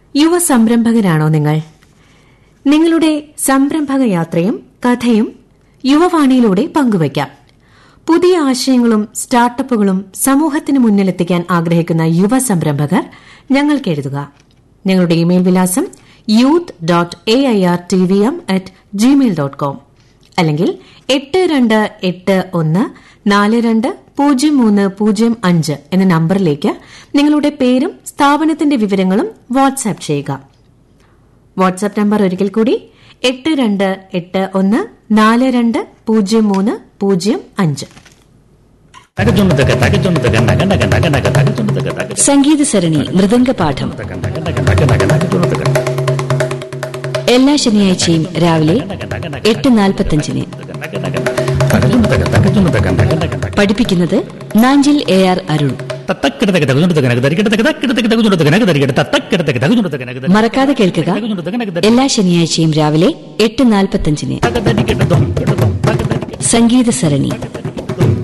യുവ സംരംഭകരാണോ നിങ്ങൾ നിങ്ങളുടെ സംരംഭക യാത്രയും കഥയും യുവവാണിയിലൂടെ പങ്കുവയ്ക്കാം പുതിയ ആശയങ്ങളും സ്റ്റാർട്ടപ്പുകളും സമൂഹത്തിന് മുന്നിലെത്തിക്കാൻ ആഗ്രഹിക്കുന്ന യുവ സംരംഭകർ ഞങ്ങൾക്ക് എഴുതുക ഞങ്ങളുടെ ഇമെയിൽ വിലാസം youth dot A I R T V M at Gmail dot com അല്ലെങ്കിൽ എട്ട് രണ്ട് എട്ട് ഒന്ന് നാല് രണ്ട് പൂജ്യം മൂന്ന് പൂജ്യം അഞ്ച് എന്ന നമ്പറിലേക്ക് നിങ്ങളുടെ പേരും സ്ഥാപനത്തിന്റെ വിവരങ്ങളും വാട്സ്ആപ്പ് ചെയ്യുക വാട്സ്ആപ്പ് നമ്പർ ഒരിക്കൽ കൂടി എട്ട് രണ്ട് എട്ട് ഒന്ന് നാല് രണ്ട് പൂജ്യം മൂന്ന് പൂജ്യം അഞ്ച് തകച്ചുണ്ടതൊക്കെ തകച്ചുണ്ടതൊക്കെ നക നക നക നക തകച്ചുണ്ടതൊക്കെ തക സംഗീത സരണി മൃദംഗപാഠം നക നക നക നക നക തകച്ചുണ്ടതൊക്കെ എല്ലാ ശനിയാഴ്ചയും രാവിലെ എട്ട് നാൽപ്പത്തഞ്ചിന് നക നക തകച്ചുണ്ടതൊക്കെ തകച്ചുണ്ടതൊക്കെ നക നക നക പഠിപ്പിക്കുന്നത് നാഞ്ചിൽ എ ആർ അരുൺ തത്തക്കിടതൊക്കെ തകച്ചുണ്ടതൊക്കെ നക തരികിടതൊക്കെ തക്കിടതൊക്കെ തകച്ചുണ്ടതൊക്കെ നക തരികിട തത്തക്കിടതൊക്കെ തകച്ചുണ്ടതൊക്കെ നക മറക്കാതെ കേൾക്കുക തകച്ചുണ്ടതൊക്കെ നക തരി എല്ലാ ശനിയാഴ്ചയും രാവിലെ എട്ട് നാൽപ്പത്തഞ്ചിന് തക തരികിടതും കിടതും തക തരികിട സംഗീത സരണി